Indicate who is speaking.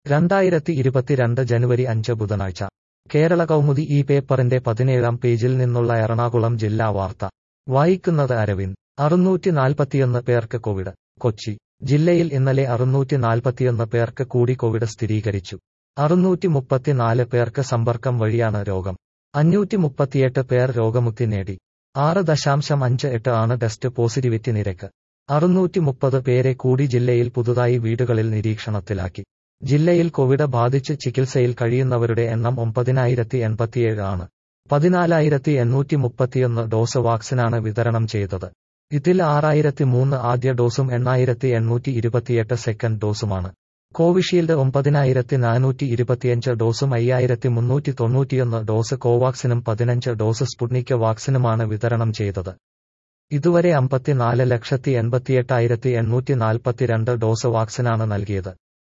Speaker 1: രണ്ടായിരത്തി ഇരുപത്തിരണ്ട് ജനുവരി അഞ്ച് ബുധനാഴ്ച കേരള കൗമുദി ഈ പേപ്പറിന്റെ പതിനേഴാം പേജിൽ നിന്നുള്ള എറണാകുളം ജില്ലാ വാർത്ത വായിക്കുന്നത് അരവിന്ദ് അറുന്നൂറ്റി നാൽപ്പത്തിയൊന്ന് പേർക്ക് കോവിഡ് കൊച്ചി ജില്ലയിൽ ഇന്നലെ അറുന്നൂറ്റി നാൽപ്പത്തിയൊന്ന് പേർക്ക് കൂടി കോവിഡ് സ്ഥിരീകരിച്ചു അറുന്നൂറ്റി മുപ്പത്തിനാല് പേർക്ക് സമ്പർക്കം വഴിയാണ് രോഗം അഞ്ഞൂറ്റി മുപ്പത്തിയെട്ട് പേർ രോഗമുക്തി നേടി ആറ് ദശാംശം അഞ്ച് എട്ട് ആണ് ടെസ്റ്റ് പോസിറ്റിവിറ്റി നിരക്ക് അറുന്നൂറ്റി മുപ്പത് പേരെ കൂടി ജില്ലയിൽ പുതുതായി വീടുകളിൽ നിരീക്ഷണത്തിലാക്കി ജില്ലയിൽ കോവിഡ് ബാധിച്ച് ചികിത്സയിൽ കഴിയുന്നവരുടെ എണ്ണം ഒമ്പതിനായിരത്തി എൺപത്തിയേഴ് ആണ് പതിനാലായിരത്തി എണ്ണൂറ്റി മുപ്പത്തിയൊന്ന് ഡോസ് വാക്സിനാണ് വിതരണം ചെയ്തത് ഇതിൽ ആറായിരത്തി മൂന്ന് ആദ്യ ഡോസും എണ്ണായിരത്തി എണ്ണൂറ്റി ഇരുപത്തിയെട്ട് സെക്കൻഡ് ഡോസുമാണ് കോവിഷീൽഡ് ഒമ്പതിനായിരത്തി നാനൂറ്റി ഇരുപത്തിയഞ്ച് ഡോസും അയ്യായിരത്തി മുന്നൂറ്റി തൊണ്ണൂറ്റിയൊന്ന് ഡോസ് കോവാക്സിനും പതിനഞ്ച് ഡോസ് സ്പുട്നിക് വാക്സിനുമാണ് വിതരണം ചെയ്തത് ഇതുവരെ അമ്പത്തിനാല് ലക്ഷത്തി എൺപത്തിയെട്ടായിരത്തി എണ്ണൂറ്റി നാൽപ്പത്തിരണ്ട് ഡോസ് വാക്സിനാണ് നൽകിയത്